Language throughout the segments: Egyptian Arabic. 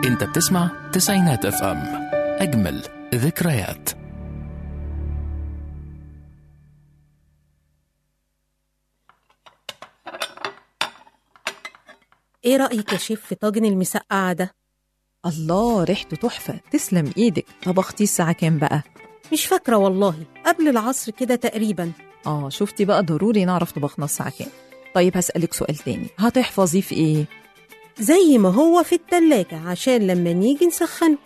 انت بتسمع تسعينات اف ام اجمل ذكريات ايه رأيك يا شيف في طاجن المسقعة ده؟ الله ريحته تحفة تسلم ايدك طبختي الساعة كام بقى؟ مش فاكرة والله قبل العصر كده تقريبا اه شفتي بقى ضروري نعرف طبخنا الساعة كام طيب هسألك سؤال تاني هتحفظيه في ايه؟ زي ما هو في التلاجة عشان لما نيجي نسخنه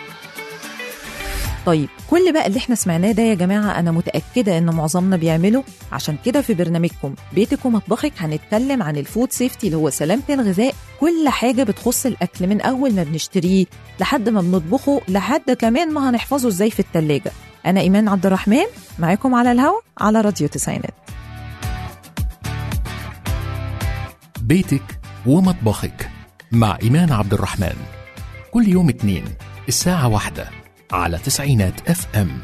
طيب كل بقى اللي احنا سمعناه ده يا جماعة أنا متأكدة إن معظمنا بيعمله عشان كده في برنامجكم بيتك ومطبخك هنتكلم عن الفود سيفتي اللي هو سلامة الغذاء كل حاجة بتخص الأكل من أول ما بنشتريه لحد ما بنطبخه لحد كمان ما هنحفظه إزاي في التلاجة أنا إيمان عبد الرحمن معاكم على الهوا على راديو تسعينات بيتك ومطبخك مع إيمان عبد الرحمن كل يوم اتنين الساعة واحدة على تسعينات اف ام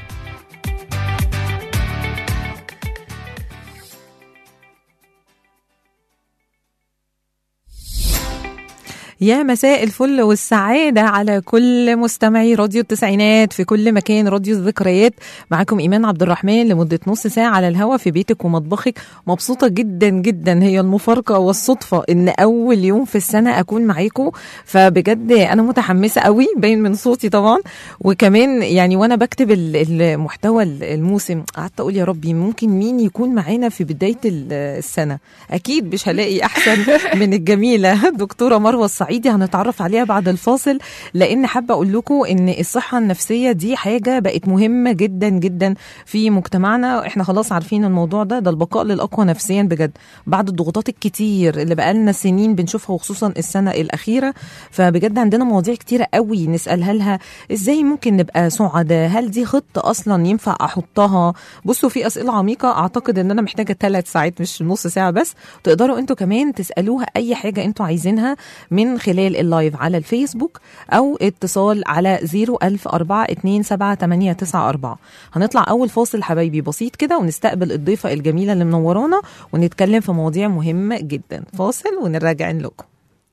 يا مساء الفل والسعادة على كل مستمعي راديو التسعينات في كل مكان راديو الذكريات معاكم إيمان عبد الرحمن لمدة نص ساعة على الهوا في بيتك ومطبخك مبسوطة جدا جدا هي المفارقة والصدفة إن أول يوم في السنة أكون معاكم فبجد أنا متحمسة قوي باين من صوتي طبعا وكمان يعني وأنا بكتب ال- المحتوى الموسم قعدت أقول يا ربي ممكن مين يكون معانا في بداية ال- السنة أكيد مش هلاقي أحسن من الجميلة دكتورة مروة الصعيدي هنتعرف عليها بعد الفاصل لان حابه اقول لكم ان الصحه النفسيه دي حاجه بقت مهمه جدا جدا في مجتمعنا احنا خلاص عارفين الموضوع ده ده البقاء للاقوى نفسيا بجد بعد الضغوطات الكتير اللي بقالنا سنين بنشوفها وخصوصا السنه الاخيره فبجد عندنا مواضيع كتيره قوي نسالها لها ازاي ممكن نبقى سعداء هل دي خطه اصلا ينفع احطها بصوا في اسئله عميقه اعتقد ان انا محتاجه ثلاث ساعات مش نص ساعه بس تقدروا انتوا كمان تسالوها اي حاجه انتوا عايزينها من خلال اللايف على الفيسبوك او اتصال على 010427894 هنطلع اول فاصل حبايبي بسيط كده ونستقبل الضيفه الجميله اللي منورانا ونتكلم في مواضيع مهمه جدا فاصل ونرجع لكم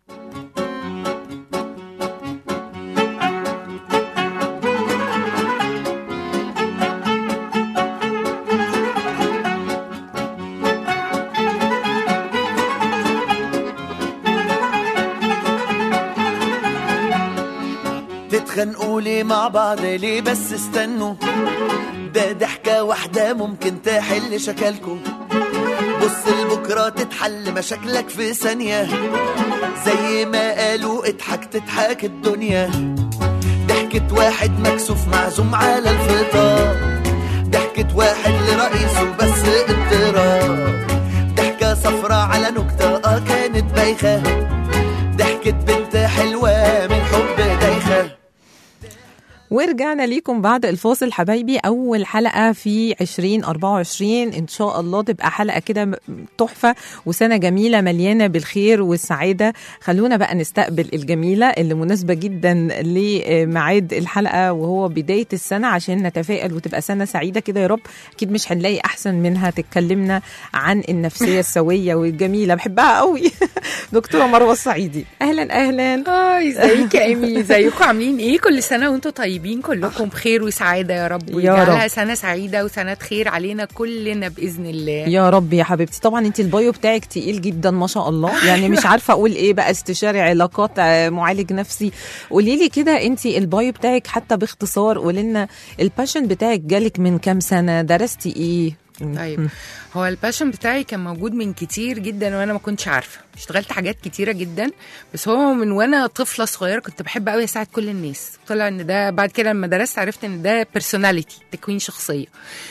تتخانقوا ليه مع بعض ليه بس استنوا ده ضحكة واحدة ممكن تحل شكلكوا بص لبكرة تتحل مشاكلك في ثانية زي ما قالوا اضحك تضحك الدنيا ضحكة واحد مكسوف معزوم على الفطار ضحكة واحد لرئيسه بس اضطراب ضحكة صفرة على نكتة اه كانت بايخة ضحكة بنت حلوة من حب دايخة ورجعنا ليكم بعد الفاصل حبايبي اول حلقه في 2024 ان شاء الله تبقى حلقه كده م- تحفه وسنه جميله مليانه بالخير والسعاده خلونا بقى نستقبل الجميله اللي مناسبه جدا لميعاد الحلقه وهو بدايه السنه عشان نتفائل وتبقى سنه سعيده كده يا رب اكيد مش هنلاقي احسن منها تتكلمنا عن النفسيه السويه والجميله بحبها قوي دكتوره مروه الصعيدي اهلا اهلا هاي ازيك يا ايمي ازيكم عاملين ايه كل سنه وانتم طيبين كلكم بخير وسعاده يا رب يا ويجعلها رب. سنه سعيده وسنه خير علينا كلنا باذن الله يا رب يا حبيبتي طبعا انت البايو بتاعك تقيل جدا ما شاء الله يعني مش عارفه اقول ايه بقى استشاري علاقات آه، معالج نفسي قولي لي كده انت البايو بتاعك حتى باختصار قولي لنا الباشن بتاعك جالك من كام سنه درستي ايه طيب هو الباشن بتاعي كان موجود من كتير جدا وانا ما كنتش عارفه اشتغلت حاجات كتيره جدا بس هو من وانا طفله صغيره كنت بحب قوي اساعد كل الناس طلع ان ده بعد كده لما درست عرفت ان ده بيرسوناليتي تكوين شخصيه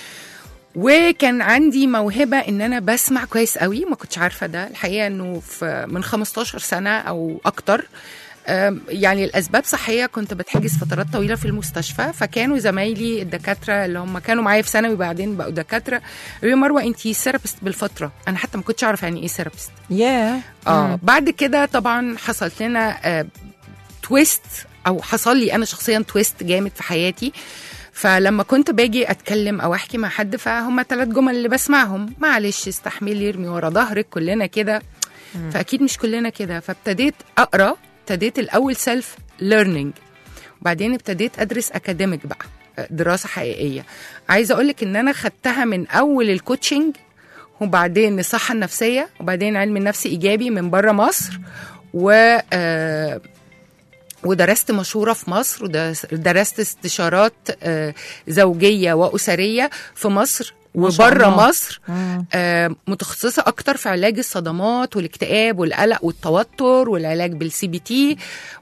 وكان عندي موهبه ان انا بسمع كويس قوي ما كنتش عارفه ده الحقيقه انه في من 15 سنه او اكتر أم، يعني الاسباب صحيه كنت بتحجز فترات طويله في المستشفى فكانوا زمايلي الدكاتره اللي هم كانوا معايا في ثانوي بعدين بقوا دكاتره يقولوا لي مروه انت ثيرابيست بالفتره انا حتى ما كنتش اعرف يعني ايه ثيرابيست ياه اه بعد كده طبعا حصلت لنا آه تويست او حصل لي انا شخصيا تويست جامد في حياتي فلما كنت باجي اتكلم او احكي مع حد فهم ثلاث جمل اللي بسمعهم معلش استحملي ارمي ورا ظهرك كلنا كده فاكيد مش كلنا كده فابتديت اقرا ابتديت الاول سيلف ليرنينج وبعدين ابتديت ادرس اكاديميك بقى دراسه حقيقيه عايزه اقول لك ان انا خدتها من اول الكوتشنج وبعدين الصحه النفسيه وبعدين علم النفس ايجابي من بره مصر و آه، ودرست مشورة في مصر ودرست استشارات آه، زوجية وأسرية في مصر ما شاء وبره الله. مصر مم. آه، متخصصة أكتر في علاج الصدمات والاكتئاب والقلق والتوتر والعلاج بالسي بي تي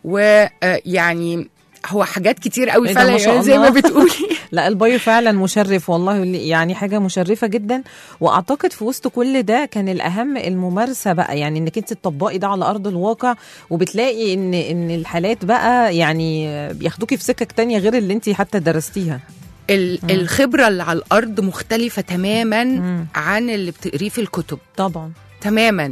ويعني هو حاجات كتير قوي إيه ده، ما فعلا شاء يعني زي ما الله. بتقولي لا البايو فعلا مشرف والله يعني حاجه مشرفه جدا واعتقد في وسط كل ده كان الاهم الممارسه بقى يعني انك انت تطبقي ده على ارض الواقع وبتلاقي ان ان الحالات بقى يعني بياخدوكي في سكك تانية غير اللي انت حتى درستيها ال- الخبرة اللي على الأرض مختلفة تماما مم. عن اللي بتقريه في الكتب طبعا تماما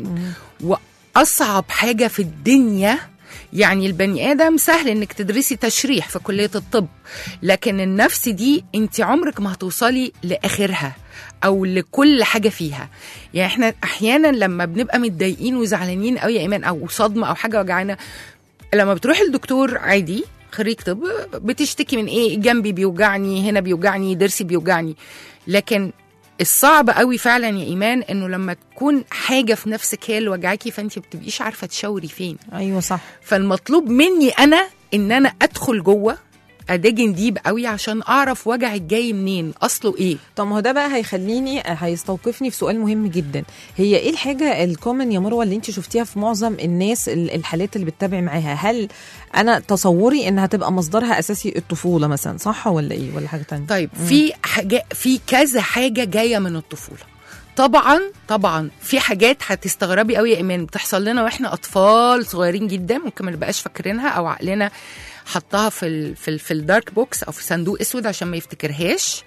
واصعب حاجه في الدنيا يعني البني ادم سهل انك تدرسي تشريح في كليه الطب لكن النفس دي انت عمرك ما هتوصلي لاخرها او لكل حاجه فيها يعني احنا احيانا لما بنبقى متضايقين وزعلانين قوي يا ايمان او صدمه او حاجه وجعانا لما بتروحي للدكتور عادي خريج طب بتشتكي من ايه جنبي بيوجعني هنا بيوجعني ضرسي بيوجعني لكن الصعب قوي فعلا يا ايمان انه لما تكون حاجه في نفسك هي اللي وجعاكي فانت ما بتبقيش عارفه تشاوري فين ايوه صح فالمطلوب مني انا ان انا ادخل جوه اداجن ديب قوي عشان اعرف وجعك جاي منين اصله ايه طب ما هو ده بقى هيخليني هيستوقفني في سؤال مهم جدا هي ايه الحاجه الكومن يا مروه اللي انت شفتيها في معظم الناس ال- الحالات اللي بتتابعي معاها هل انا تصوري انها تبقى مصدرها اساسي الطفوله مثلا صح ولا ايه ولا حاجه تانية طيب في حاجه في كذا حاجه جايه من الطفوله طبعا طبعا في حاجات هتستغربي قوي يا ايمان بتحصل لنا واحنا اطفال صغيرين جدا ممكن ما نبقاش فاكرينها او عقلنا حطها في ال في, ال في الدارك بوكس او في صندوق اسود عشان ما يفتكرهاش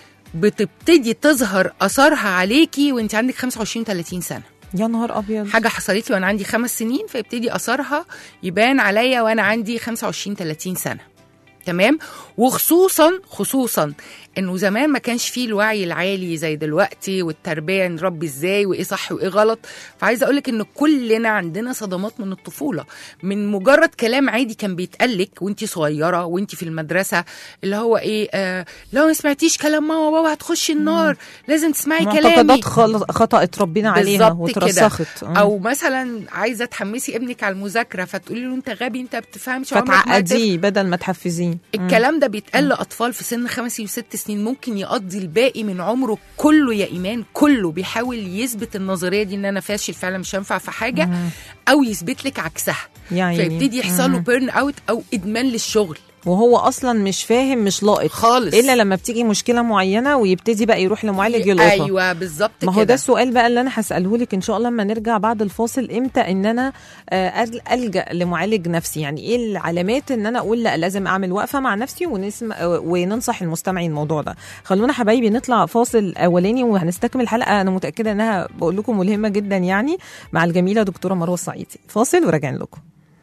بتبتدي تظهر اثارها عليكي وانت عندك 25 30 سنه يا نهار ابيض حاجه حصلت لي وانا عندي خمس سنين فيبتدي اثرها يبان عليا وانا عندي 25 30 سنه تمام وخصوصا خصوصا انه زمان ما كانش فيه الوعي العالي زي دلوقتي والتربيه نربي ازاي وايه صح وايه غلط فعايزه اقول لك ان كلنا عندنا صدمات من الطفوله من مجرد كلام عادي كان بيتقالك وانت صغيره وانت في المدرسه اللي هو ايه آه لو ما سمعتيش كلام ماما وبابا هتخشي النار لازم تسمعي كلامي معتقدات خل- خطا اتربينا عليها بالظبط كده. وترسخت مم. او مثلا عايزه تحمسي ابنك على المذاكره فتقولي له انت غبي انت بتفهمش عمرك ما هتفهم. فتعقديه بدل ما تحفزيه مم. الكلام ده بيتقال لاطفال في سن خمس وست سنين ممكن يقضي الباقي من عمره كله يا ايمان كله بيحاول يثبت النظريه دي ان انا فاشل فعلا مش هنفع في حاجه او يثبت لك عكسها يا عيني. فيبتدي يحصل له مم. بيرن اوت او ادمان للشغل وهو اصلا مش فاهم مش لاقط خالص الا لما بتيجي مشكله معينه ويبتدي بقى يروح لمعالج يلقطها ايوه بالظبط ما هو كده. ده السؤال بقى اللي انا هساله لك ان شاء الله لما نرجع بعد الفاصل امتى ان انا آه، أل- الجا لمعالج نفسي يعني ايه العلامات ان انا اقول لا لازم اعمل وقفه مع نفسي ونسمع آه، وننصح المستمعين الموضوع ده خلونا حبايبي نطلع فاصل اولاني وهنستكمل الحلقه انا متاكده انها بقول لكم ملهمه جدا يعني مع الجميله دكتوره مروه الصعيدي فاصل وراجعين لكم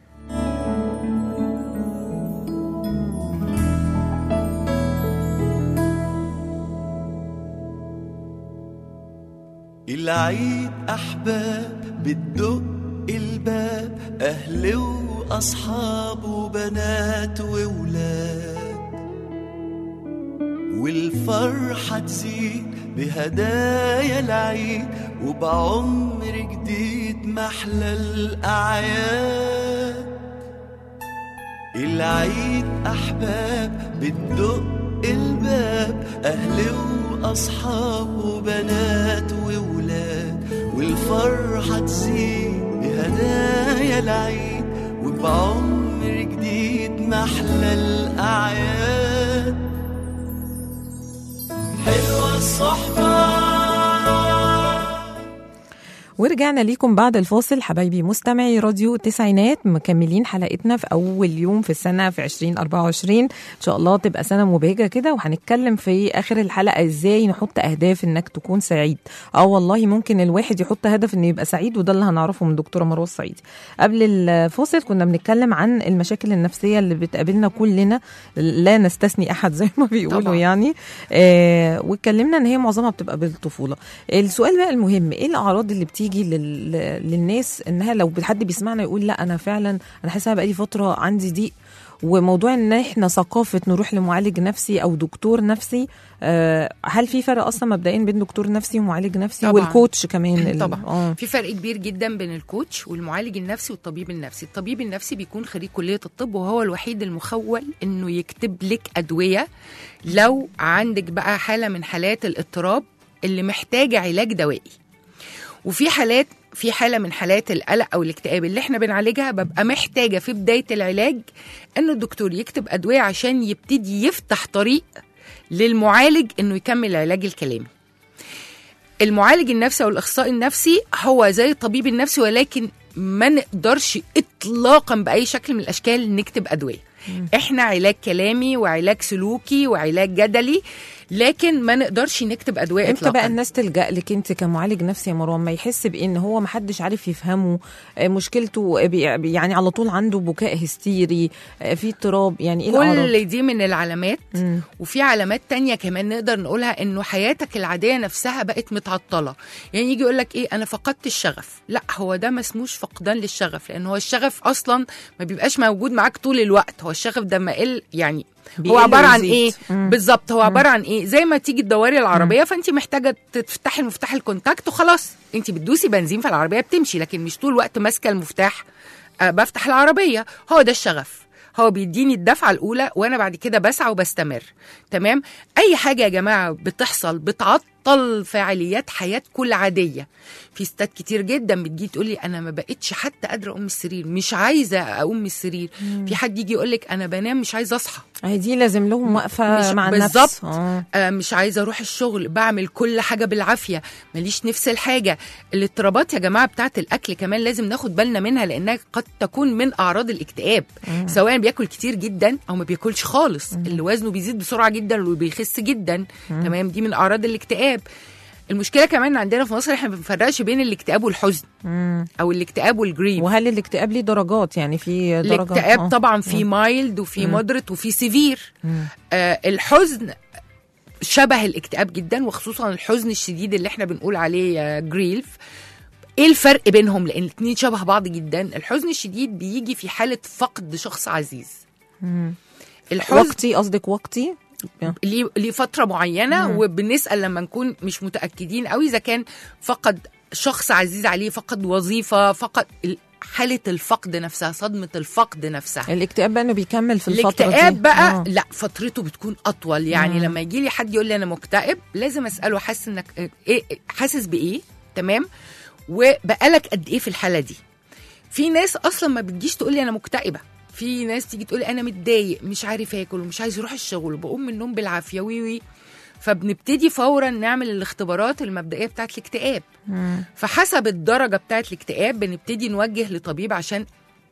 العيد أحباب بتدق الباب أهل وأصحاب وبنات وولاد والفرحة تزيد بهدايا العيد وبعمر جديد محلى الأعياد العيد أحباب بتدق الباب أهل وأصحاب وبنات وولاد والفرحة تزيد بهدايا العيد وبعمر جديد محلى الأعياد حلوة الصحبة ورجعنا ليكم بعد الفاصل حبايبي مستمعي راديو التسعينات مكملين حلقتنا في اول يوم في السنه في 2024 ان شاء الله تبقى سنه مبهجه كده وهنتكلم في اخر الحلقه ازاي نحط اهداف انك تكون سعيد اه والله ممكن الواحد يحط هدف انه يبقى سعيد وده اللي هنعرفه من دكتوره مروه الصعيدي قبل الفاصل كنا بنتكلم عن المشاكل النفسيه اللي بتقابلنا كلنا لا نستثني احد زي ما بيقولوا طبعاً. يعني آه واتكلمنا ان هي معظمها بتبقى بالطفوله السؤال بقى المهم ايه الاعراض اللي بتيجي يجي لل... للناس انها لو حد بيسمعنا يقول لا انا فعلا انا حاسه أنا بقالي فتره عندي ضيق وموضوع ان احنا ثقافه نروح لمعالج نفسي او دكتور نفسي آه، هل في فرق اصلا مبدئيا بين دكتور نفسي ومعالج نفسي طبعاً. والكوتش كمان ال- طبعا اه في فرق كبير جدا بين الكوتش والمعالج النفسي والطبيب النفسي الطبيب النفسي بيكون خريج كلية الطب وهو الوحيد المخول انه يكتب لك ادوية لو عندك بقى حالة من حالات الاضطراب اللي محتاجة علاج دوائي وفي حالات في حالة من حالات القلق أو الاكتئاب اللي احنا بنعالجها ببقى محتاجة في بداية العلاج إنه الدكتور يكتب أدوية عشان يبتدي يفتح طريق للمعالج إنه يكمل العلاج الكلامي المعالج النفسي او الاخصائي النفسي هو زي الطبيب النفسي ولكن ما نقدرش اطلاقا باي شكل من الاشكال نكتب ادويه احنا علاج كلامي وعلاج سلوكي وعلاج جدلي لكن ما نقدرش نكتب ادويه امتى اطلاقا بقى الناس تلجا لك انت كمعالج نفسي يا مروان ما يحس بان هو ما حدش عارف يفهمه آه، مشكلته بي- يعني على طول عنده بكاء هستيري آه، في اضطراب يعني ايه الاعراض كل دي من العلامات مم. وفي علامات تانية كمان نقدر نقولها انه حياتك العادية نفسها بقت متعطلة يعني يجي يقول لك ايه انا فقدت الشغف لا هو ده ما اسموش فقدان للشغف لان هو الشغف اصلا ما بيبقاش موجود معاك طول الوقت هو الشغف ده ما قل يعني هو بيقل عباره عن ويزيد. ايه مم. بالظبط هو عباره عن ايه زي ما تيجي تدوري العربيه فانت محتاجه تفتحي المفتاح الكونتاكت وخلاص انت بتدوسي بنزين فالعربيه بتمشي لكن مش طول الوقت ماسكه المفتاح آه بفتح العربيه هو ده الشغف هو بيديني الدفعه الاولى وانا بعد كده بسعى وبستمر تمام اي حاجه يا جماعه بتحصل بتعطل فعاليات حياتكم العاديه في ستات كتير جدا بتجي تقول لي انا ما بقتش حتى قادره اقوم من السرير مش عايزه اقوم من السرير في حد يجي يقول لك انا بنام مش عايزه اصحى هي دي لازم لهم وقفه مش- مع النفس بالظبط. اه آه، مش عايزه اروح الشغل بعمل كل حاجه بالعافيه ماليش نفس الحاجه الاضطرابات يا جماعه بتاعه الاكل كمان لازم ناخد بالنا منها لانها قد تكون من اعراض الاكتئاب سواء بياكل كتير جدا او ما بياكلش خالص اللي وزنه بيزيد بسرعه جدا واللي بيخس جدا تمام دي من اعراض الاكتئاب المشكله كمان عندنا في مصر احنا ما بنفرقش بين الاكتئاب والحزن مم. او الاكتئاب والجريف وهل الاكتئاب ليه درجات يعني في درجه الاكتئاب آه. طبعا في مايلد وفي مودريت وفي سيفير آه الحزن شبه الاكتئاب جدا وخصوصا الحزن الشديد اللي احنا بنقول عليه آه جريلف ايه الفرق بينهم لان الاثنين شبه بعض جدا الحزن الشديد بيجي في حاله فقد شخص عزيز الحزن وقتي قصدك وقتي ليه ليه فتره معينه وبنسال لما نكون مش متاكدين قوي اذا كان فقد شخص عزيز عليه فقد وظيفه فقد ال- حاله الفقد نفسها صدمه الفقد نفسها الاكتئاب بقى انه بيكمل في الفتره الاكتئاب دي بقى آه. لا فترته بتكون اطول يعني لما يجي لي حد يقول لي انا مكتئب لازم اساله حاسس انك ايه حاسس بايه تمام وبقالك قد ايه في الحاله دي في ناس اصلا ما بتجيش تقول لي انا مكتئبه في ناس تيجي تقول لي انا متضايق مش عارف اكل ومش عايز اروح الشغل وبقوم من النوم بالعافيه وي وي فبنبتدي فورا نعمل الاختبارات المبدئيه بتاعت الاكتئاب فحسب الدرجه بتاعت الاكتئاب بنبتدي نوجه لطبيب عشان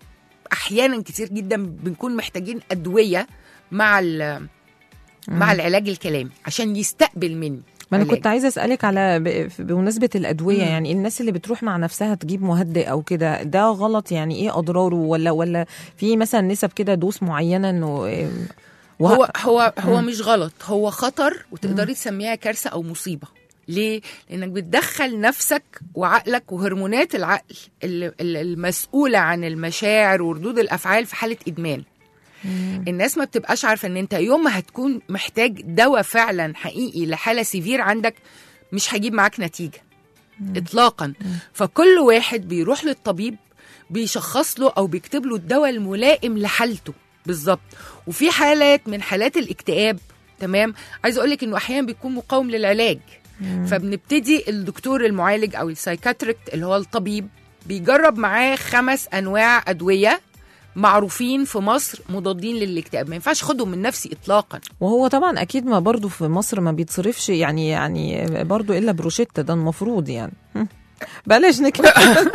احيانا كتير جدا بنكون محتاجين ادويه مع ال- مع العلاج الكلامي عشان يستقبل مني ما انا علاج. كنت عايزه اسالك على ب- بمناسبه الادويه مم. يعني الناس اللي بتروح مع نفسها تجيب مهدئ او كده ده غلط يعني ايه اضراره ولا ولا في مثلا نسب كده دوس معينه انه إيه، وه- هو هو هو مش غلط هو خطر وتقدري تسميها كارثه او مصيبه ليه؟ لانك بتدخل نفسك وعقلك وهرمونات العقل ال- ال- المسؤوله عن المشاعر وردود الافعال في حاله ادمان. الناس ما بتبقاش عارفه ان انت يوم ما هتكون محتاج دواء فعلا حقيقي لحاله سيفير عندك مش هيجيب معاك نتيجه اطلاقا فكل واحد بيروح للطبيب بيشخص له او بيكتب له الدواء الملائم لحالته بالظبط وفي حالات من حالات الاكتئاب تمام عايز اقول لك انه احيانا بيكون مقاوم للعلاج فبنبتدي الدكتور المعالج او السايكاتريك اللي هو الطبيب بيجرب معاه خمس انواع ادويه معروفين في مصر مضادين للاكتئاب ما ينفعش خدهم من نفسي اطلاقا وهو طبعا اكيد ما برضو في مصر ما بيتصرفش يعني يعني برضو الا بروشيتا ده المفروض يعني هم. بلاش نكمل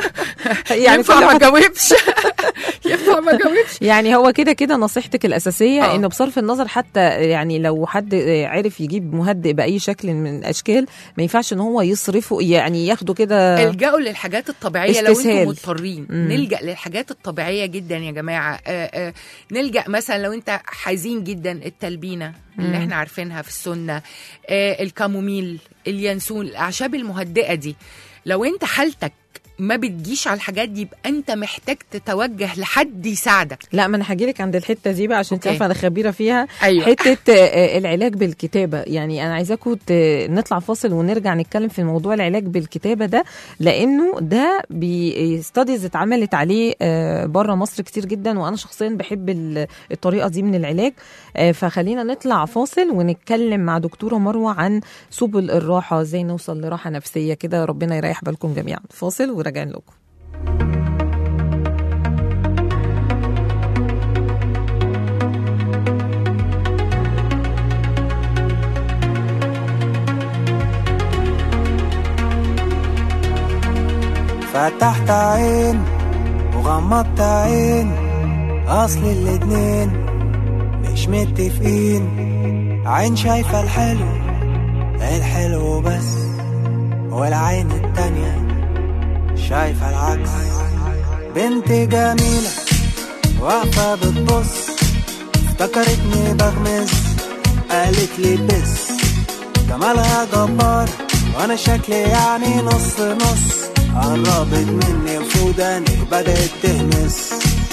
يعني ينفع كل ما واحد- جاوبش ينفع ما جاوبش يعني هو كده كده نصيحتك الأساسية آه. إنه بصرف النظر حتى يعني لو حد عرف يجيب مهدئ بأي شكل من الأشكال ما ينفعش إن هو يصرفه يعني ياخده كده الجأوا للحاجات الطبيعية لو استسهال. انتم مضطرين مم. نلجأ للحاجات الطبيعية جدا يا جماعة آه آه نلجأ مثلا لو انت حزين جدا التلبينة اللي احنا عارفينها في السنة آه الكاموميل اليانسون الأعشاب المهدئة دي لو انت حالتك ما بتجيش على الحاجات دي يبقى انت محتاج تتوجه لحد يساعدك لا ما انا هجيلك عند الحته دي بقى عشان انت أوكي. عارفه انا خبيره فيها ايوه حته آه، العلاج بالكتابه يعني انا عايزاكم ت- نطلع فاصل ونرجع نتكلم في موضوع العلاج بالكتابه ده لانه ده ستاديز اتعملت عليه بره مصر كتير جدا وانا شخصيا بحب ال- الطريقه دي من العلاج آه، فخلينا نطلع فاصل ونتكلم مع دكتوره مروه عن سبل الراحه ازاي نوصل لراحه نفسيه كده ربنا يريح بالكم جميعا فاصل وراجعين لكم فتحت عين وغمضت عين اصل الاتنين مش متفقين عين شايفة الحلو الحلو بس والعين التانية شايفة العكس بنت جميلة واقفة بتبص افتكرتني بغمز قالت لي بس جمالها جبار وانا شكلي يعني نص نص قربت مني وفوداني بدأت تهمس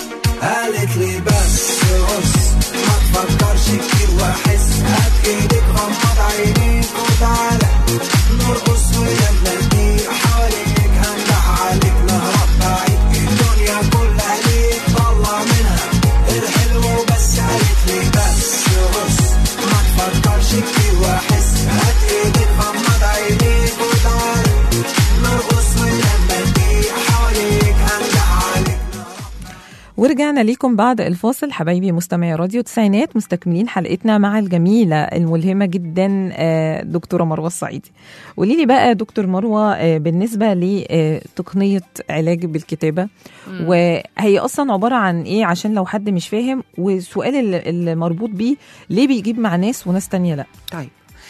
قالت لي بس بص ما تفكرش كتير واحس هات ايدك غمض عينيك وتعالى نرقص ولما نطير حواليك هنجح عليك نهرب بعيد الدنيا كلها ليك طلع منها الحلو بس قالت لي بس بص ما تفكرش كتير واحس هات ايدك غمض عينيك وتعالى نرقص ولما نطير حواليك هنجح عليك ورجعنا ليكم بعد الفاصل حبايبي مستمعي راديو تسعينات مستكملين حلقتنا مع الجميلة الملهمة جدا آه، دكتورة مروة الصعيدي قولي لي بقى دكتور مروة آه، بالنسبة لتقنية علاج بالكتابة وهي أصلا عبارة عن إيه عشان لو حد مش فاهم والسؤال اللي- اللي مربوط بيه ليه بيجيب مع ناس وناس تانية لا طيب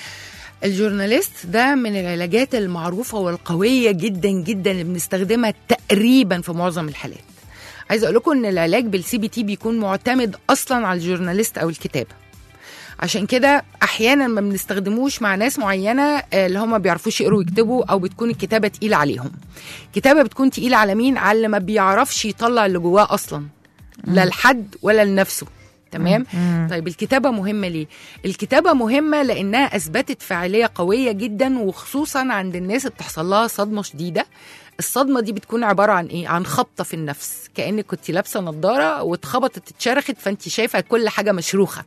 الجورناليست ده من العلاجات المعروفة والقوية جدا جدا اللي بنستخدمها تقريبا في معظم الحالات عايزة اقول لكم ان العلاج بالسي بي تي بيكون معتمد اصلا على الجورناليست او الكتابة عشان كده احيانا ما بنستخدموش مع ناس معينه آه، اللي هم ما بيعرفوش يقروا ويكتبوا او بتكون الكتابه تقيله عليهم كتابه بتكون تقيله على مين على اللي ما بيعرفش يطلع اللي جواه اصلا لا لحد ولا لنفسه تمام طيب الكتابه مهمه ليه الكتابه مهمه لانها اثبتت فاعليه قويه جدا وخصوصا عند الناس اللي بتحصل لها صدمه شديده الصدمه دي بتكون عباره عن ايه عن خبطه في النفس كانك كنت لابسه نظاره واتخبطت اتشرخت فانت شايفه كل حاجه مشروخه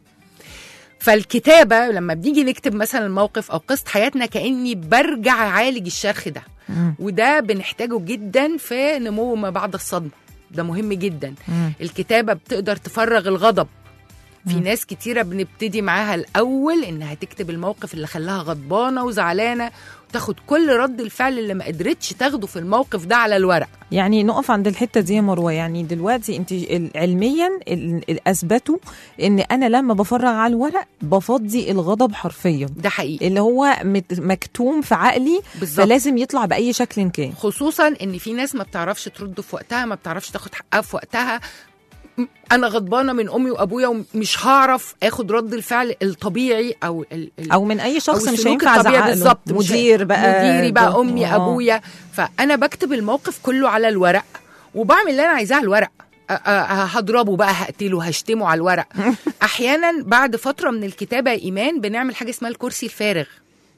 فالكتابة لما بنيجي نكتب مثلا موقف أو قصة حياتنا كأني برجع أعالج الشرخ ده وده بنحتاجه جدا في نمو ما بعد الصدمة ده مهم جدا الكتابة بتقدر تفرغ الغضب في ناس كتيرة بنبتدي معاها الأول إنها تكتب الموقف اللي خلاها غضبانة وزعلانة وتاخد كل رد الفعل اللي ما قدرتش تاخده في الموقف ده على الورق يعني نقف عند الحته دي يا مروه يعني دلوقتي انت ال- علميا ال- ال- اثبتوا ان انا لما بفرغ على الورق بفضي الغضب حرفيا ده حقيقي اللي هو مت- مكتوم في عقلي بالظبط فلازم يطلع باي شكل كان خصوصا ان في ناس ما بتعرفش ترد في وقتها ما بتعرفش تاخد حقها في وقتها م- انا غضبانه من امي وابويا ومش هعرف اخد رد الفعل الطبيعي او ال ال او من اي شخص أو مش السلوك هينفع الطبيعي ازعق له بالظبط مش- مدير بقى مديري بقى ده- امي آه. ابويا فانا بكتب الموقف كله على الورق وبعمل اللي انا عايزاه على الورق أ- أ- هضربه بقى هقتله هشتمه على الورق احيانا بعد فتره من الكتابه يا ايمان بنعمل حاجه اسمها الكرسي الفارغ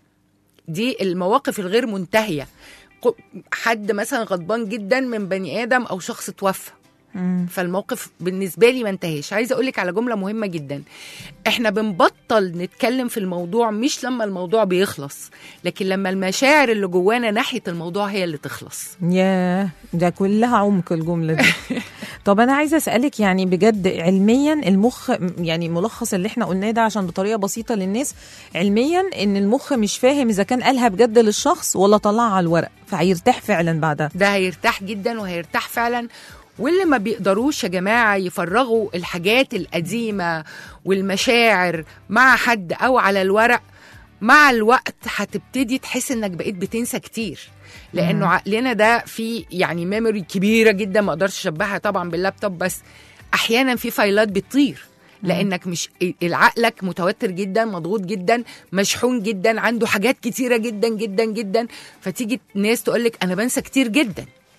دي المواقف الغير منتهيه ق- حد مثلا غضبان جدا من بني ادم او شخص توفى مم. فالموقف بالنسبه لي ما انتهاش عايزه اقول لك على جمله مهمه جدا احنا بنبطل نتكلم في الموضوع مش لما الموضوع بيخلص لكن لما المشاعر اللي جوانا ناحيه الموضوع هي اللي تخلص ياه ده كلها عمق الجمله دي طب انا عايزه اسالك يعني بجد علميا المخ يعني ملخص اللي احنا قلناه ده عشان بطريقه بسيطه للناس علميا ان المخ مش فاهم اذا كان قالها بجد للشخص ولا طلعها على الورق فهيرتاح فعلا بعدها ده هيرتاح جدا وهيرتاح فعلا واللي ما بيقدروش يا جماعة يفرغوا الحاجات القديمة والمشاعر مع حد أو على الورق مع الوقت هتبتدي تحس انك بقيت بتنسى كتير لانه عقلنا ده فيه يعني ميموري كبيره جدا ما اقدرش اشبهها طبعا باللابتوب بس احيانا في فايلات بتطير لانك مش عقلك متوتر جدا مضغوط جدا مشحون جدا عنده حاجات كتيره جدا جدا جدا فتيجي ناس تقول لك انا بنسى كتير جدا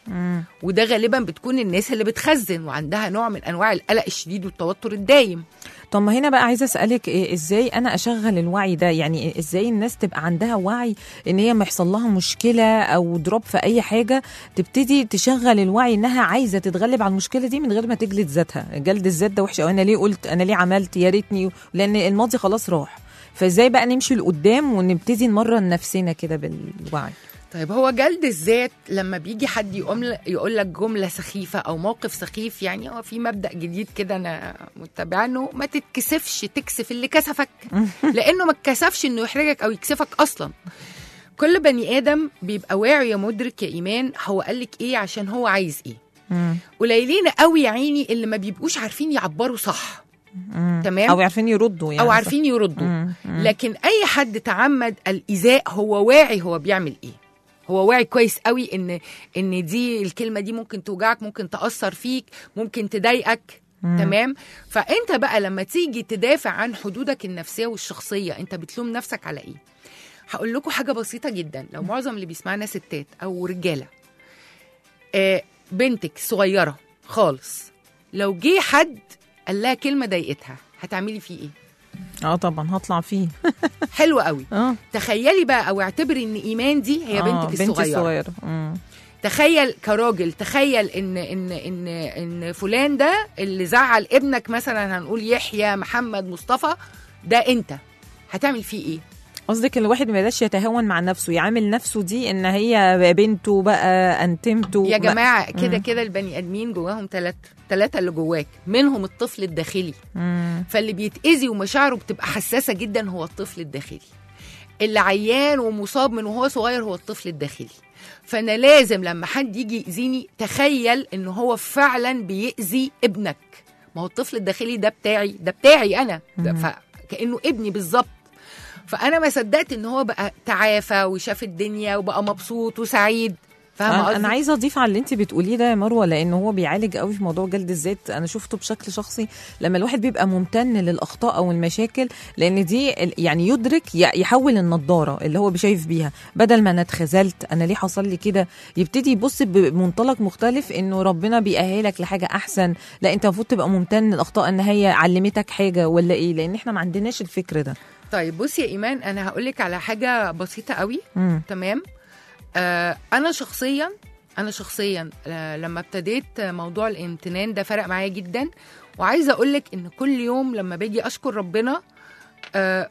مم. وده غالبا بتكون الناس اللي بتخزن وعندها نوع من انواع القلق الشديد والتوتر الدايم طب ما هنا بقى عايزه اسالك إيه ازاي انا اشغل الوعي ده يعني إيه ازاي الناس تبقى عندها وعي ان هي ما يحصل لها مشكله او دروب في اي حاجه تبتدي تشغل الوعي انها عايزه تتغلب على المشكله دي من غير ما تجلد ذاتها جلد الذات ده وحش قوي انا ليه قلت انا ليه عملت يا ريتني لان الماضي خلاص راح فازاي بقى نمشي لقدام ونبتدي نمرن نفسنا كده بالوعي طيب هو جلد الذات لما بيجي حد يقوم يقول لك جمله سخيفه او موقف سخيف يعني هو في مبدا جديد كده انا متبعه انه ما تتكسفش تكسف اللي كسفك لانه ما اتكسفش انه يحرجك او يكسفك اصلا كل بني ادم بيبقى واعي مدرك يا ايمان هو قال لك ايه عشان هو عايز ايه مم. قليلين قوي يا عيني اللي ما بيبقوش عارفين يعبروا صح مم. تمام او عارفين يردوا يعني او عارفين يردوا مم. مم. لكن اي حد تعمد الايذاء هو واعي هو بيعمل ايه هو واعي كويس قوي ان ان دي الكلمه دي ممكن توجعك ممكن تاثر فيك ممكن تضايقك تمام فانت بقى لما تيجي تدافع عن حدودك النفسيه والشخصيه انت بتلوم نفسك على ايه هقول لكم حاجه بسيطه جدا لو معظم اللي بيسمعنا ستات او رجاله آه بنتك صغيره خالص لو جه حد قال لها كلمه ضايقتها هتعملي فيه ايه اه طبعا هطلع فيه حلو قوي اه تخيلي بقى او اعتبري ان ايمان دي هي آه، بنتك بنتي الصغيره الصغيره مم. تخيل كراجل تخيل ان ان ان ان فلان ده اللي زعل ابنك مثلا هنقول يحيى محمد مصطفى ده انت هتعمل فيه ايه قصدك الواحد ما يقدرش يتهاون مع نفسه يعامل نفسه دي ان هي بنته بقى انتمته يا بقى- جماعه كده مم. كده البني ادمين جواهم ثلاثه ثلاثه اللي جواك منهم الطفل الداخلي مم. فاللي بيتاذي ومشاعره بتبقى حساسه جدا هو الطفل الداخلي اللي عيان ومصاب من وهو صغير هو الطفل الداخلي فانا لازم لما حد يجي يأذيني تخيل ان هو فعلا بيأذي ابنك ما هو الطفل الداخلي ده بتاعي ده بتاعي انا ده فكانه ابني بالظبط فانا ما صدقت ان هو بقى تعافى وشاف الدنيا وبقى مبسوط وسعيد فاهمه انا قصدي أنا عايزه اضيف على اللي انت بتقوليه ده يا مروه لان هو بيعالج قوي في موضوع جلد الذات انا شفته بشكل شخصي لما الواحد بيبقى ممتن للاخطاء او المشاكل لان دي ال- يعني يدرك ي- يحول النضاره اللي هو بيشايف بيها بدل ما انا اتخذلت انا ليه حصل لي كده يبتدي يبص بمنطلق مختلف انه ربنا بيأهلك لحاجه احسن لا انت المفروض تبقى ممتن للاخطاء ان هي علمتك حاجه ولا ايه لان احنا ما عندناش الفكر ده طيب بصي يا ايمان انا هقول لك على حاجه بسيطه قوي مم. تمام آه انا شخصيا انا شخصيا آه لما ابتديت موضوع الامتنان ده فرق معايا جدا وعايزه اقول لك ان كل يوم لما باجي اشكر ربنا آه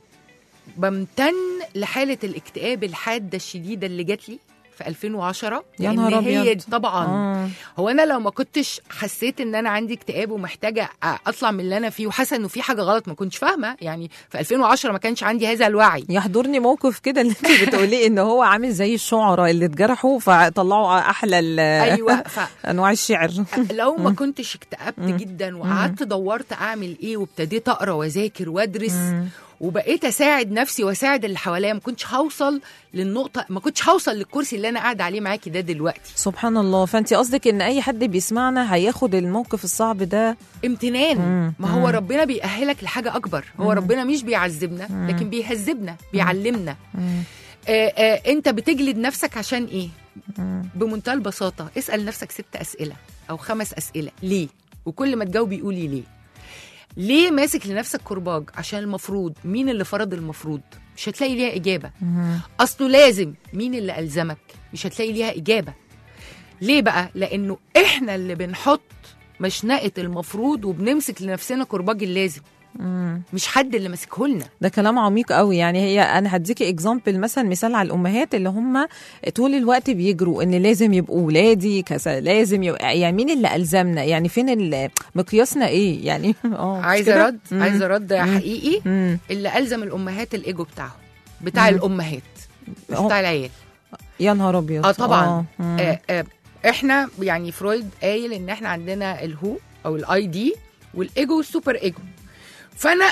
بمتن لحاله الاكتئاب الحاده الشديده اللي جات لي في 2010 يا لأن نهار هي أبيض. طبعا آه. هو انا لو ما كنتش حسيت ان انا عندي اكتئاب ومحتاجه اطلع من اللي انا فيه وحاسه انه في حاجه غلط ما كنتش فاهمه يعني في 2010 ما كانش عندي هذا الوعي يحضرني موقف كده اللي انت بتقوليه ان هو عامل زي الشعراء اللي اتجرحوا فطلعوا احلى ال- ايوه ف... انواع الشعر لو ما كنتش اكتئبت جدا وقعدت دورت اعمل ايه وابتديت اقرا واذاكر وادرس وبقيت اساعد نفسي واساعد اللي حواليا ما كنتش هوصل للنقطه ما كنتش هوصل للكرسي اللي انا قاعده عليه معاكي ده دلوقتي سبحان الله فانت قصدك ان اي حد بيسمعنا هياخد الموقف الصعب ده امتنان مم. ما هو ربنا بيأهلك لحاجه اكبر هو ربنا مش بيعذبنا لكن بيهذبنا بيعلمنا آه آه انت بتجلد نفسك عشان ايه بمنتهى البساطه اسال نفسك ست اسئله او خمس اسئله ليه وكل ما تجاوبي قولي ليه ليه ماسك لنفسك كرباج عشان المفروض مين اللي فرض المفروض مش هتلاقي ليها اجابه اصله لازم مين اللي الزمك مش هتلاقي ليها اجابه ليه بقى لانه احنا اللي بنحط مشنقه المفروض وبنمسك لنفسنا كرباج اللازم مش حد اللي ماسكه لنا ده كلام عميق قوي يعني هي انا هديكي اكزامبل مثلا مثال على الامهات اللي هم طول الوقت بيجروا ان لازم يبقوا ولادي كذا لازم يبقى يعني مين اللي الزمنا يعني فين ال- مقياسنا ايه يعني اه مش عايزه كده؟ رد مم. عايزه رد حقيقي مم. اللي الزم الامهات الايجو بتاعهم بتاع الامهات مش هو- بتاع العيال يا نهار ابيض اه طبعا آه. مم. آه آه احنا يعني فرويد قايل ان احنا عندنا الهو او الاي دي والايجو والسوبر ايجو فانا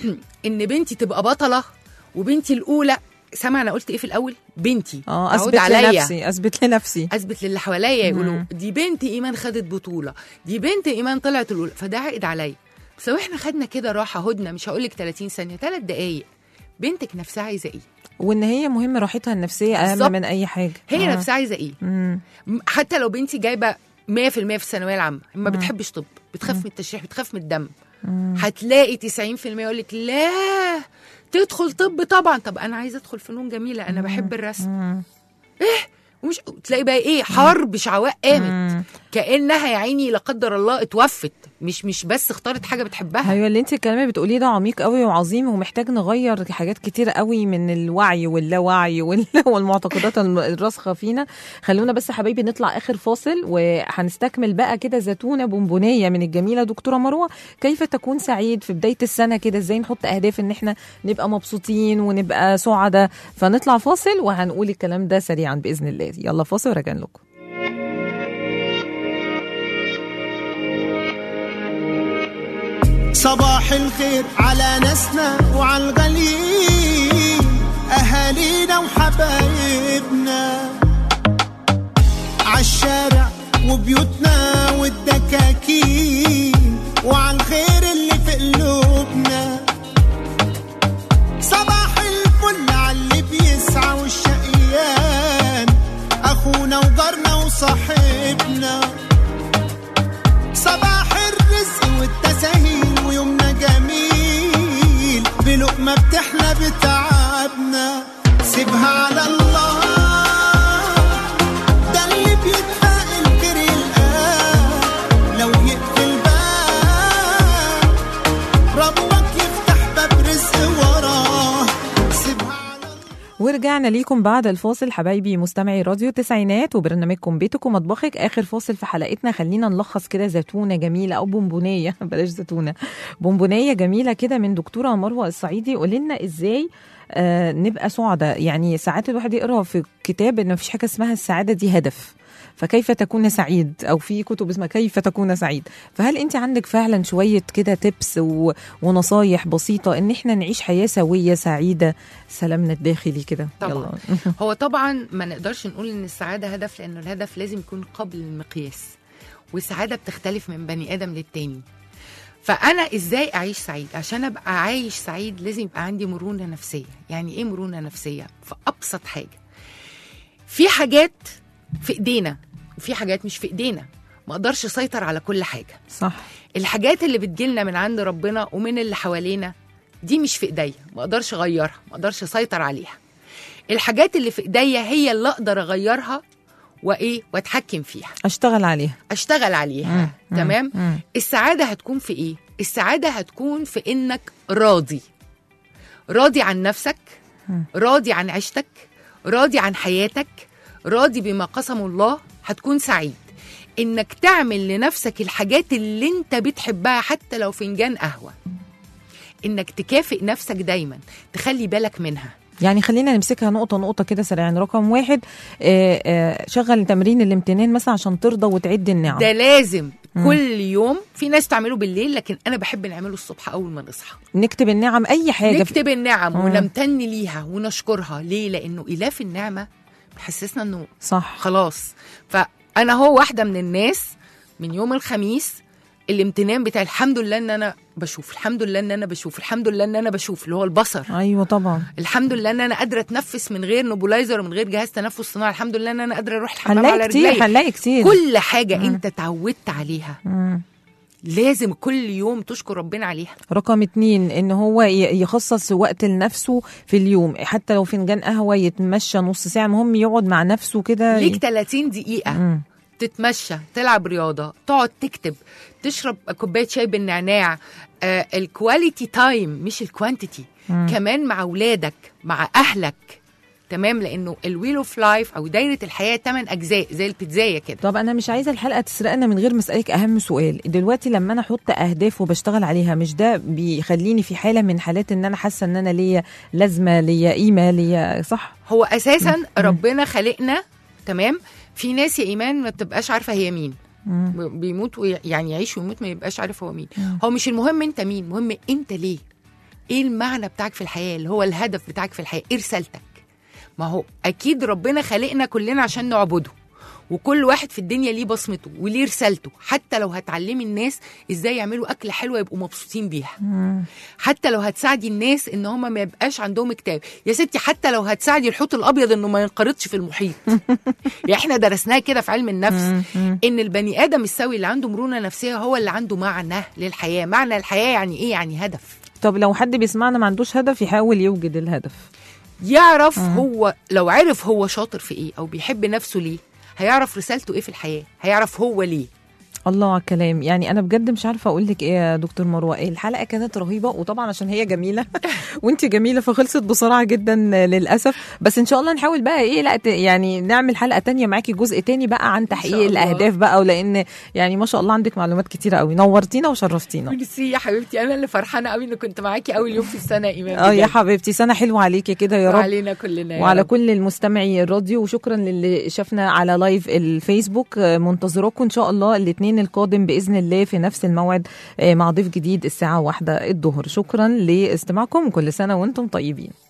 ان بنتي تبقى بطله وبنتي الاولى سامع انا قلت ايه في الاول بنتي اه تعود اثبت عليا. لنفسي اثبت لنفسي اثبت للي حواليا يقولوا مم. دي بنت ايمان خدت بطوله دي بنت ايمان طلعت الاولى فده عائد عليا بس لو احنا خدنا كده راحه هدنه مش هقول لك 30 ثانيه ثلاث دقائق بنتك نفسها عايزه ايه وان هي مهم راحتها النفسيه اهم بالظبط. من اي حاجه هي آه. نفسها عايزه ايه مم. م- حتى لو بنتي جايبه 100% في الثانويه العامه ما بتحبش طب بتخاف من التشريح بتخاف من الدم هتلاقي 90% يقول لك لا تدخل طب طبعا طب انا عايزه ادخل فنون جميله انا بحب الرسم ايه ومش تلاقي بقى ايه حرب شعواء قامت كانها يا عيني لا قدر الله اتوفت مش مش بس اختارت حاجه بتحبها ايوه اللي انت الكلام اللي بتقوليه ده عميق قوي وعظيم ومحتاج نغير حاجات كتير قوي من الوعي واللاوعي وال- والمعتقدات الم- الراسخه فينا خلونا بس حبايبي نطلع اخر فاصل وهنستكمل بقى كده زيتونه بونبونيه من الجميله دكتوره مروه كيف تكون سعيد في بدايه السنه كده ازاي نحط اهداف ان احنا نبقى مبسوطين ونبقى سعداء فنطلع فاصل وهنقول الكلام ده سريعا باذن الله يلا فاصل وراجعين لكم صباح الخير على ناسنا وعلى الغاليين أهالينا وحبايبنا عالشارع وبيوتنا والدكاكين وعلى الخير اللي في قلوبنا صباح الفل على اللي بيسعى والشقيان أخونا وجارنا وصاحبنا صباح الرزق والتساهيل ويومنا جميل بلقمة بتحلى بتعبنا سيبها على الله ده اللي بيدفع الخير يلقاه لو يقفل باب ربك يفتح باب رزق وراه سيبها على الله ورجعنا ليكم بعد الفاصل حبايبي مستمعي راديو تسعينات وبرنامجكم بيتك ومطبخك اخر فاصل في حلقتنا خلينا نلخص كده زيتونه جميله او بونبونيه بلاش زيتونه بونبونيه جميله كده من دكتوره مروه الصعيدي قولي لنا ازاي آه نبقى سعداء يعني ساعات الواحد يقرا في كتاب ان مفيش حاجه اسمها السعاده دي هدف فكيف تكون سعيد او في كتب اسمها كيف تكون سعيد فهل انت عندك فعلا شويه كده تبس و... ونصايح بسيطه ان احنا نعيش حياه سويه سعيده سلامنا الداخلي كده طبعاً. يلا هو طبعا ما نقدرش نقول ان السعاده هدف لانه الهدف لازم يكون قبل المقياس والسعاده بتختلف من بني ادم للتاني فانا ازاي اعيش سعيد عشان ابقى عايش سعيد لازم يبقى عندي مرونه نفسيه يعني ايه مرونه نفسيه في ابسط حاجه في حاجات في ايدينا وفي حاجات مش في ايدينا ما اقدرش اسيطر على كل حاجه صح الحاجات اللي بتجيلنا من عند ربنا ومن اللي حوالينا دي مش في ايديا ما اقدرش اغيرها ما اقدرش اسيطر عليها الحاجات اللي في ايديا هي اللي اقدر اغيرها وايه واتحكم فيها اشتغل عليها اشتغل عليها مم، تمام مم. السعاده هتكون في ايه السعاده هتكون في انك راضي راضي عن نفسك راضي عن عيشتك راضي عن حياتك راضي بما قسمه الله هتكون سعيد انك تعمل لنفسك الحاجات اللي انت بتحبها حتى لو فنجان قهوه انك تكافئ نفسك دايما تخلي بالك منها يعني خلينا نمسكها نقطة نقطة كده سريعا رقم واحد آه، آه، شغل تمرين الامتنان مثلا عشان ترضى وتعد النعم ده لازم كل يوم في ناس تعمله بالليل لكن انا بحب نعمله الصبح اول ما نصحى نكتب النعم أي حاجة في- نكتب النعم مم. ونمتن ليها ونشكرها ليه لانه الاف النعمه بيحسسنا انه صح خلاص فانا هو واحده من الناس من يوم الخميس الامتنان بتاع الحمد لله ان انا بشوف الحمد لله ان انا بشوف الحمد لله ان انا بشوف اللي هو البصر أيوة طبعا الحمد لله ان انا قادره اتنفس من غير نوبولايزر ومن غير جهاز تنفس صناعي الحمد لله ان انا قادره اروح الحمام على هنلاقي كتير رجلي هنلاقي كتير كل حاجه انت اتعودت عليها مم. لازم كل يوم تشكر ربنا عليها رقم اتنين ان هو ي- يخصص وقت لنفسه في اليوم حتى لو فنجان قهوة يتمشى نص ساعة المهم يقعد مع نفسه كده ليك 30 دقيقه مم. تتمشى تلعب رياضه تقعد تكتب تشرب كوبايه شاي بالنعناع آه الكواليتي تايم مش الكوانتيتي كمان مع اولادك مع اهلك تمام لانه الويل اوف لايف او دايره الحياه 8 اجزاء زي البيتزايه كده طب انا مش عايزه الحلقه تسرقنا من غير ما اسالك اهم سؤال دلوقتي لما انا احط اهداف وبشتغل عليها مش ده بيخليني في حاله من حالات ان انا حاسه ان انا ليا لازمه ليا قيمه ليا صح هو اساسا ربنا خلقنا تمام في ناس يا ايمان ما بتبقاش عارفه هي مين ب- بيموت وي- يعني يعيش ويموت ما يبقاش عارف هو مين هو مش المهم انت مين المهم انت ليه ايه المعنى بتاعك في الحياه اللي هو الهدف بتاعك في الحياه ايه رسالتك ما هو اكيد ربنا خلقنا كلنا عشان نعبده وكل واحد في الدنيا ليه بصمته وليه رسالته حتى لو هتعلمي الناس ازاي يعملوا اكله حلوه يبقوا مبسوطين بيها حتى لو هتساعدي الناس ان هم ما يبقاش عندهم اكتئاب يا ستي حتى لو هتساعدي الحوت الابيض انه ما ينقرضش في المحيط يعني احنا درسناها كده في علم النفس ان البني ادم السوي اللي عنده مرونه نفسيه هو اللي عنده معنى للحياه معنى الحياه يعني ايه يعني هدف طب لو حد بيسمعنا ما عندوش هدف يحاول يوجد الهدف يعرف هو لو عرف هو شاطر في ايه او بيحب نفسه ليه هيعرف رسالته ايه في الحياه هيعرف هو ليه الله على الكلام يعني انا بجد مش عارفه اقول لك ايه يا دكتور مروه إيه الحلقه كانت رهيبه وطبعا عشان هي جميله وانت جميله فخلصت بسرعه جدا للاسف بس ان شاء الله نحاول بقى ايه لا ت- يعني نعمل حلقه تانية معاكي جزء تاني بقى عن تحقيق الله. الاهداف بقى ولان يعني ما شاء الله عندك معلومات كتيره قوي نورتينا وشرفتينا ميرسي يا حبيبتي انا اللي فرحانه قوي ان كنت معاكي اول يوم في السنه يا ايمان اه يا بجد. حبيبتي سنه حلوه عليكي كده يا رب وعلينا كلنا يا وعلى رب. كل المستمعي الراديو وشكرا للي شافنا على لايف الفيسبوك آه، منتظراكم ان شاء الله الاثنين القادم باذن الله في نفس الموعد آه، مع ضيف جديد الساعه واحدة الظهر شكرا لاستماعكم وكل سنه وانتم طيبين